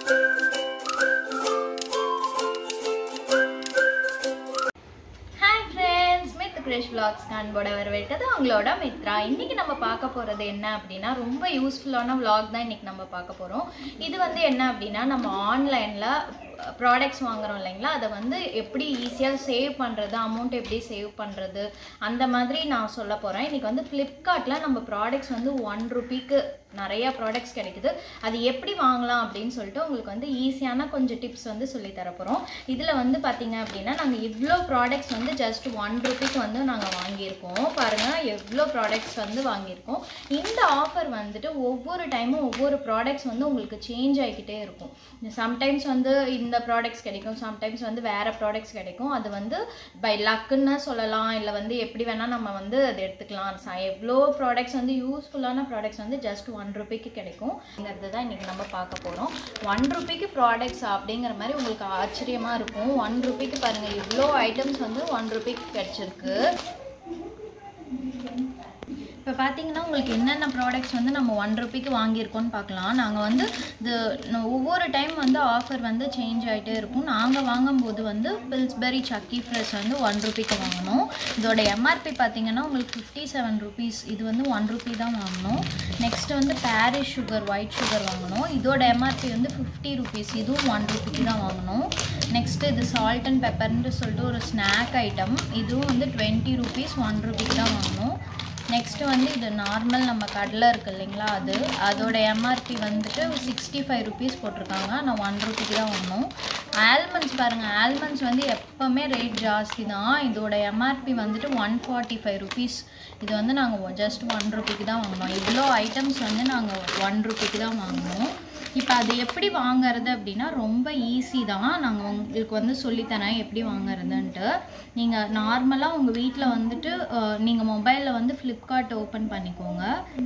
hi friends மித் கிரேஷ் vlogs அன்போட வரவேற்கிறது உங்களோட மித்ரா இன்னைக்கு நம்ம பார்க்க போகிறது என்ன அப்படின்னா ரொம்ப யூஸ்ஃபுல்லான vlog தான் இன்னைக்கு நம்ம பார்க்க போகிறோம் இது வந்து என்ன அப்படின்னா நம்ம ஆன்லைனில் ப்ராடக்ட்ஸ் வாங்குறோம் இல்லைங்களா அதை வந்து எப்படி ஈஸியாக சேவ் பண்ணுறது அமௌண்ட் எப்படி சேவ் பண்ணுறது அந்த மாதிரி நான் சொல்ல போகிறேன் இன்னைக்கு வந்து ஃப்ளிப்கார்ட்டில் நம்ம ப்ராடக்ட்ஸ் வந்து ஒன் ருபிக்கு நிறைய ப்ராடக்ட்ஸ் கிடைக்குது அது எப்படி வாங்கலாம் அப்படின்னு சொல்லிட்டு உங்களுக்கு வந்து ஈஸியான கொஞ்சம் டிப்ஸ் வந்து சொல்லி தரப்போகிறோம் இதில் வந்து பார்த்தீங்க அப்படின்னா நாங்கள் இவ்வளோ ப்ராடக்ட்ஸ் வந்து ஜஸ்ட் ஒன் ருபிக்கு வந்து நாங்கள் வாங்கியிருக்கோம் பாருங்கள் எவ்வளோ ப்ராடக்ட்ஸ் வந்து வாங்கியிருக்கோம் இந்த ஆஃபர் வந்துட்டு ஒவ்வொரு டைமும் ஒவ்வொரு ப்ராடக்ட்ஸ் வந்து உங்களுக்கு சேஞ்ச் ஆகிக்கிட்டே இருக்கும் சம்டைம்ஸ் வந்து இந்த ப்ராடக்ட்ஸ் கிடைக்கும் சம்டைம்ஸ் வந்து வேறு ப்ராடக்ட்ஸ் கிடைக்கும் அது வந்து பை லக்குன்னு சொல்லலாம் இல்லை வந்து எப்படி வேணால் நம்ம வந்து அதை எடுத்துக்கலாம் ச- எவ்வளோ ப்ராடக்ட்ஸ் வந்து யூஸ்ஃபுல்லான ப்ராடக்ட்ஸ் வந்து ஜஸ்ட் ஒன் ருபிக்கு கிடைக்கும்ங்கிறது தான் இன்றைக்கி நம்ம பார்க்க போகிறோம் ஒன் ருபிக்கு ப்ராடக்ட்ஸ் அப்படிங்கிற மாதிரி உங்களுக்கு ஆச்சரியமாக இருக்கும் ஒன் ருபிக்கு பாருங்கள் இவ்வளோ ஐட்டம்ஸ் வந்து ஒன் ருபிக்கு கிடச்சிருக்கு இப்போ பார்த்தீங்கன்னா உங்களுக்கு என்னென்ன ப்ராடக்ட்ஸ் வந்து நம்ம ஒன் ருபிக்கு வாங்கியிருக்கோம்னு பார்க்கலாம் நாங்கள் வந்து இது ந- ஒவ்வொரு டைம் வந்து ஆஃபர் வந்து சேஞ்ச் ஆகிட்டே இருக்கும் நாங்கள் வாங்கும்போது வந்து பில்ஸ்பெரி சக்கி ஃப்ரெஷ் வந்து ஒன் ருபிக்கு வாங்கினோம் இதோட எம்ஆர்பி பார்த்தீங்கன்னா உங்களுக்கு ஃபிஃப்டி செவன் ருபீஸ் இது வந்து ஒன் ருபி தான் வாங்கினோம் நெக்ஸ்ட் வந்து பாரிஸ் சுகர் ஒயிட் சுகர் வாங்கினோம் இதோட எம்ஆர்பி வந்து ஃபிஃப்டி ருபீஸ் இதுவும் ஒன் ருபிக்கு தான் வாங்கினோம் நெக்ஸ்ட் இது சால்ட் அண்ட் பெப்பர்னு சொல்லிட்டு ஒரு ஸ்நாக் ஐட்டம் இதுவும் வந்து டுவெண்ட்டி ருபீஸ் ஒன் ருபிக்கு தான் வாங்கினோம் நெக்ஸ்ட் வந்து இது நார்மல் நம்ம கடலை இருக்கு இல்லைங்களா அது அதோட எம்ஆர்பி வந்துட்டு சிக்ஸ்டி ஃபைவ் ருபீஸ் போட்டிருக்காங்க நான் ஒன் ருபிக்கு தான் வாங்கினோம் ஆல்மண்ட்ஸ் பாருங்கள் ஆல்மண்ட்ஸ் வந்து எப்போவுமே ரேட் ஜாஸ்தி தான் இதோட எம்ஆர்பி வந்துட்டு ஒன் ஃபார்ட்டி ஃபைவ் ருபீஸ் இது வந்து நாங்கள் ஜஸ்ட் ஒன் ருபிக்கு தான் வாங்கினோம் இவ்வளோ ஐட்டம்ஸ் வந்து நாங்கள் ஒன் ருபிக்கு தான் வாங்கினோம் இப்போ அது எப்படி வாங்குறது அப்படின்னா ரொம்ப ஈஸி தான் நாங்கள் உங்களுக்கு வந்து சொல்லித்தரேன் எப்படி வாங்குறதுன்ட்டு நீங்கள் நார்மலாக உங்கள் வீட்டில் வந்துட்டு நீங்கள் மொபைலில் வந்து ஃப்ளிப்கார்ட் ஓப்பன் பண்ணிக்கோங்க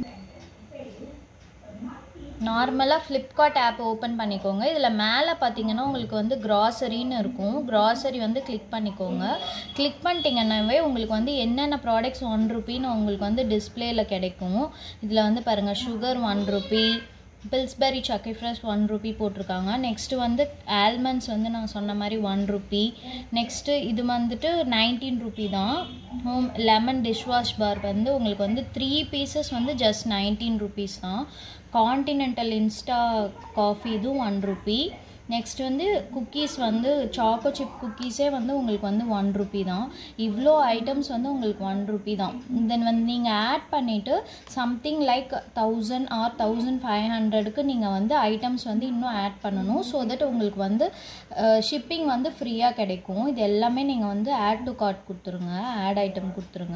நார்மலாக ஃப்ளிப்கார்ட் ஆப் ஓப்பன் பண்ணிக்கோங்க இதில் மேலே பார்த்தீங்கன்னா உங்களுக்கு வந்து கிராசரின்னு இருக்கும் கிராசரி வந்து கிளிக் பண்ணிக்கோங்க கிளிக் பண்ணிட்டீங்கன்னாவே உங்களுக்கு வந்து என்னென்ன ப்ராடக்ட்ஸ் ஒன் ருபின்னு உங்களுக்கு வந்து டிஸ்பிளேயில் கிடைக்கும் இதில் வந்து பாருங்கள் sugar one rupee Pillsbury Chakki fresh one rupee போட்டிருக்காங்க நெக்ஸ்ட்டு வந்து ஆல்மண்ட்ஸ் வந்து நான் சொன்ன மாதிரி ஒன் ருபி நெக்ஸ்ட்டு இது வந்துட்டு நைன்டீன் ருபி தான் ஹோம் லெமன் டிஷ்வாஷ் பார் வந்து உங்களுக்கு வந்து த்ரீ பீசஸ் வந்து ஜஸ்ட் நைன்டீன் ருபீஸ் தான் காண்டினென்டல் இன்ஸ்டா காஃபி இதுவும் ஒன் ருபி நெக்ஸ்ட் வந்து குக்கீஸ் வந்து சாக்கோ சிப் குக்கீஸே வந்து உங்களுக்கு வந்து ஒன் ருபி தான் இவ்வளோ ஐட்டம்ஸ் வந்து உங்களுக்கு ஒன் ருபி தான் தென் வந்து நீங்கள் ஆட் பண்ணிவிட்டு something like thousand or thousand five ஹண்ட்ரடுக்கு நீங்கள் வந்து ஐட்டம்ஸ் வந்து இன்னும் ஆட் பண்ணணும் ஸோ தட் உங்களுக்கு வந்து ஷிப்பிங் வந்து ஃப்ரீயாக கிடைக்கும் இது எல்லாமே நீங்கள் வந்து ஆட் டு கார்ட் கொடுத்துருங்க ஆட் ஐட்டம் கொடுத்துருங்க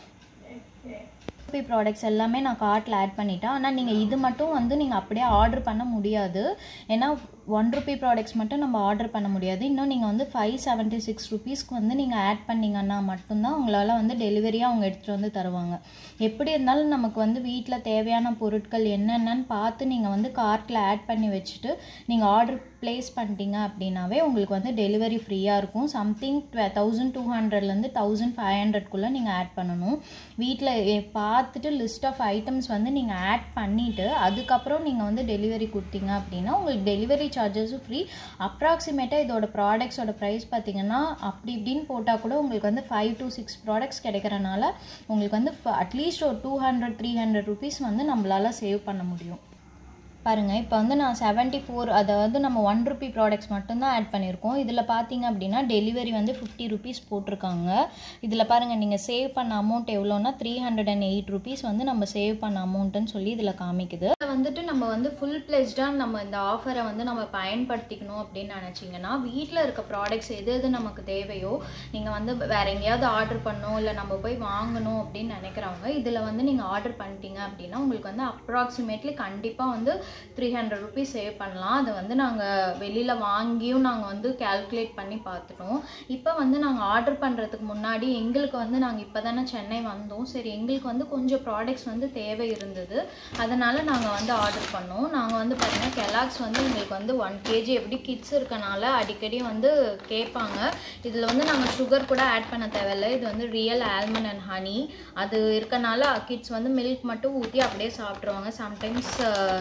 ருபி ப்ராடக்ட்ஸ் எல்லாமே நான் கார்ட்டில் ஆட் பண்ணிட்டேன் ஆனால் நீங்கள் இது மட்டும் வந்து நீங்கள் அப்படியே ஆர்டர் பண்ண முடியாது ஏன்னா ஒன் ருபி ப்ராடக்ட்ஸ் மட்டும் நம்ம ஆர்டர் பண்ண முடியாது இன்னும் நீங்கள் வந்து ஃபைவ் செவன்ட்டி சிக்ஸ் ருபீஸ்க்கு வந்து நீங்கள் ஆட் பண்ணிங்கன்னா மட்டும்தான் உங்களால் வந்து டெலிவரியாக அவங்க எடுத்துகிட்டு வந்து தருவாங்க எப்படி இருந்தாலும் நமக்கு வந்து வீட்டில் தேவையான பொருட்கள் என்னென்னன்னு பார்த்து நீங்கள் வந்து கார்ட்டில் ஆட் பண்ணி வச்சுட்டு நீங்கள் ஆர்டர் ப்ளேஸ் பண்ணிட்டீங்க அப்படின்னாவே உங்களுக்கு வந்து டெலிவரி ஃப்ரீயாக இருக்கும் சம்திங் தௌசண்ட் டூ ஹண்ட்ரட்லேருந்து தௌசண்ட் ஃபைவ் ஹண்ட்ரட்குள்ளே நீங்கள் ஆட் பண்ணணும் வீட்டில் பார்த்துட்டு லிஸ்ட் ஆஃப் ஐட்டம்ஸ் வந்து நீங்கள் ஆட் பண்ணிவிட்டு அதுக்கப்புறம் நீங்கள் வந்து டெலிவரி கொடுத்தீங்க அப்படின்னா உங்களுக்கு டெலிவரி சார்ஜஸும் ஃப்ரீ அப்ராக்சிமேட்டாக இதோட ப்ராடக்ட்ஸோட ப்ரைஸ் பார்த்தீங்கன்னா அப்படி இப்படின்னு போட்டால் கூட உங்களுக்கு வந்து ஃபைவ் to சிக்ஸ் ப்ராடக்ட்ஸ் கிடைக்கிறனால உங்களுக்கு வந்து அட்லீஸ்ட் ஒரு two hundred three hundred rupees வந்து நம்மளால் சேவ் பண்ண முடியும் பாருங்கள் இப்போ வந்து நான் செவன்ட்டி ஃபோர் அதாவது நம்ம ஒன் ருபி ப்ராடக்ட்ஸ் மட்டும்தான் ஆட் பண்ணியிருக்கோம் இதில் பார்த்தீங்க அப்படின்னா டெலிவரி வந்து ஃபிஃப்டி ருபீஸ் போட்டிருக்காங்க இதில் பாருங்கள் நீங்கள் சேவ் பண்ண அமௌண்ட் எவ்வளோன்னா three hundred and eight rupees வந்து நம்ம சேவ் பண்ண அமௌண்ட்டுன்னு சொல்லி இதில் காமிக்குது இதில் வந்துட்டு நம்ம வந்து ஃபுல் பிளெஸ்டாக நம்ம இந்த ஆஃபரை வந்து நம்ம பயன்படுத்திக்கணும் அப்படின்னு நினச்சிங்கன்னா வீட்டில் இருக்க ப்ராடக்ட்ஸ் எது எது நமக்கு தேவையோ நீங்கள் வந்து வேற எங்கேயாவது ஆர்டர் பண்ணணும் இல்லை நம்ம போய் வாங்கணும் அப்படின்னு நினைக்கிறவங்க இதில் வந்து நீங்கள் ஆர்டர் பண்ணிட்டீங்க அப்படின்னா உங்களுக்கு வந்து அப்ராக்சிமேட்லி கண்டிப்பாக வந்து த்ரீ ஹண்ட்ரட் ருபீஸ் சேவ் பண்ணலாம் அதை வந்து நாங்கள் வெளியில் வாங்கியும் நாங்கள் வந்து கால்குலேட் பண்ணி பார்த்துட்டோம் இப்போ வந்து நாங்கள் ஆர்டர் பண்ணுறதுக்கு முன்னாடி எங்களுக்கு வந்து நாங்கள் இப்போ தானே சென்னை வந்தோம் சரி எங்களுக்கு வந்து கொஞ்சம் ப்ராடக்ட்ஸ் வந்து தேவை இருந்தது அதனால் நாங்கள் வந்து ஆர்டர் பண்ணோம் நாங்கள் வந்து பார்த்தீங்கன்னா கெலாக்ஸ் வந்து எங்களுக்கு வந்து ஒன் கேஜி எப்படி கிட்ஸ் இருக்கனால அடிக்கடி வந்து கேட்பாங்க இதில் வந்து நாங்கள் சுகர் கூட ஆட் பண்ண தேவையில்லை இது வந்து ரியல் ஆல்மண்ட் அண்ட் ஹனி அது இருக்கனால கிட்ஸ் வந்து மில்க் மட்டும் ஊற்றி அப்படியே சாப்பிட்ருவாங்க சம்டைம்ஸ் சண்டே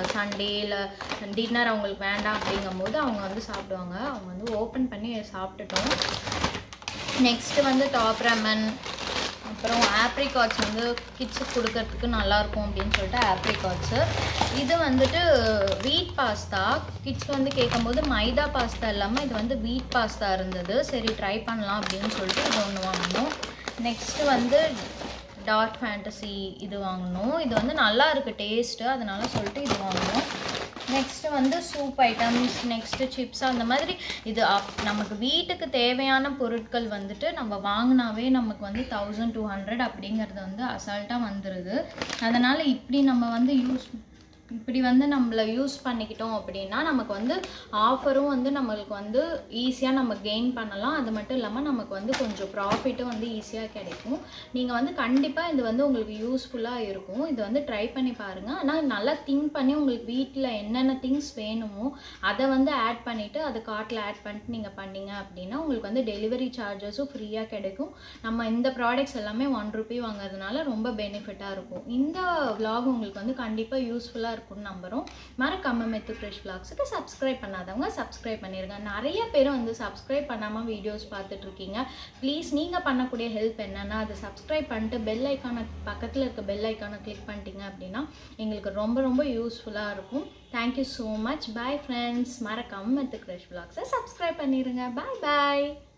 சண்டே இல்லை டின்னர் அவங்களுக்கு வேண்டாம் அப்படிங்கும்போது அவங்க வந்து சாப்பிடுவாங்க அவங்க வந்து ஓப்பன் பண்ணி சாப்பிட்டுட்டோம் நெக்ஸ்ட்டு வந்து டாப் ரெமன் அப்புறம் ஆப்ரிகாட்ஸ் வந்து கிட்ஸுக்கு கொடுக்கறதுக்கு நல்லாயிருக்கும் அப்படின்னு சொல்லிட்டு ஆப்ரிகாட்ஸு இது வந்துட்டு வீட் பாஸ்தா கிட்ஸ் வந்து கேட்கும்போது மைதா பாஸ்தா இல்லாமல் இது வந்து வீட் பாஸ்தா இருந்தது சரி ட்ரை பண்ணலாம் அப்படின்னு சொல்லிட்டு இது ஒன்று வாங்கினோம் நெக்ஸ்ட்டு வந்து டார்க் ஃபேண்டசி இது வாங்கினோம் இது வந்து நல்லா இருக்குது டேஸ்ட்டு அதனால சொல்லிட்டு இது வாங்கினோம் நெக்ஸ்ட்டு வந்து சூப் ஐட்டம்ஸ் நெக்ஸ்ட்டு சிப்ஸ் அந்த மாதிரி இது அப் நமக்கு வீட்டுக்கு தேவையான பொருட்கள் வந்துட்டு நம்ம வாங்கினாவே நமக்கு வந்து தௌசண்ட் டூ ஹண்ட்ரட் அப்படிங்கிறது வந்து அசால்ட்டாக வந்துடுது அதனால் இப்படி நம்ம வந்து யூஸ் இப்படி வந்து நம்மளை யூஸ் பண்ணிக்கிட்டோம் அப்படின்னா நமக்கு வந்து ஆஃபரும் வந்து நம்மளுக்கு வந்து ஈஸியாக நம்ம கெயின் பண்ணலாம் அது மட்டும் இல்லாமல் நமக்கு வந்து கொஞ்சம் ப்ராஃபிட்டும் வந்து ஈஸியாக கிடைக்கும் நீங்கள் வந்து கண்டிப்பாக இது வந்து உங்களுக்கு யூஸ்ஃபுல்லாக இருக்கும் இது வந்து ட்ரை பண்ணி பாருங்கள் ஆனால் நல்லா திங்க் பண்ணி உங்களுக்கு வீட்டில் என்னென்ன திங்ஸ் வேணுமோ அதை வந்து ஆட் பண்ணிவிட்டு அது கார்ட்டில் ஆட் பண்ணிட்டு நீங்கள் பண்ணீங்க அப்படின்னா உங்களுக்கு வந்து டெலிவரி சார்ஜஸும் ஃப்ரீயாக கிடைக்கும் நம்ம இந்த ப்ராடக்ட்ஸ் எல்லாமே ஒன் ருபி வாங்குறதுனால ரொம்ப பெனிஃபிட்டாக இருக்கும் இந்த vlog உங்களுக்கு வந்து கண்டிப்பாக யூஸ்ஃபுல்லாக இருக்கும்னு நம்புகிறோம் மறக்காம மெத்து ஃப்ரெஷ் vlogsக்கு சப்ஸ்கிரைப் பண்ணாதவங்க சப்ஸ்கிரைப் பண்ணிருங்க நிறைய பேர் வந்து சப்ஸ்கிரைப் பண்ணாமல் வீடியோஸ் பார்த்துட்டு இருக்கீங்க ப்ளீஸ் நீங்கள் பண்ணக்கூடிய ஹெல்ப் என்னன்னா அது சப்ஸ்கிரைப் பண்ணிட்டு பெல் ஐக்கானை பக்கத்தில் இருக்க பெல் ஐக்கானை கிளிக் பண்ணிட்டீங்க அப்படின்னா எங்களுக்கு ரொம்ப ரொம்ப யூஸ்ஃபுல்லாக இருக்கும் thank you so much bye friends மறக்காம மெத்து ஃப்ரெஷ் vlogsஸை சப்ஸ்கிரைப் பண்ணிடுங்க பாய் பாய்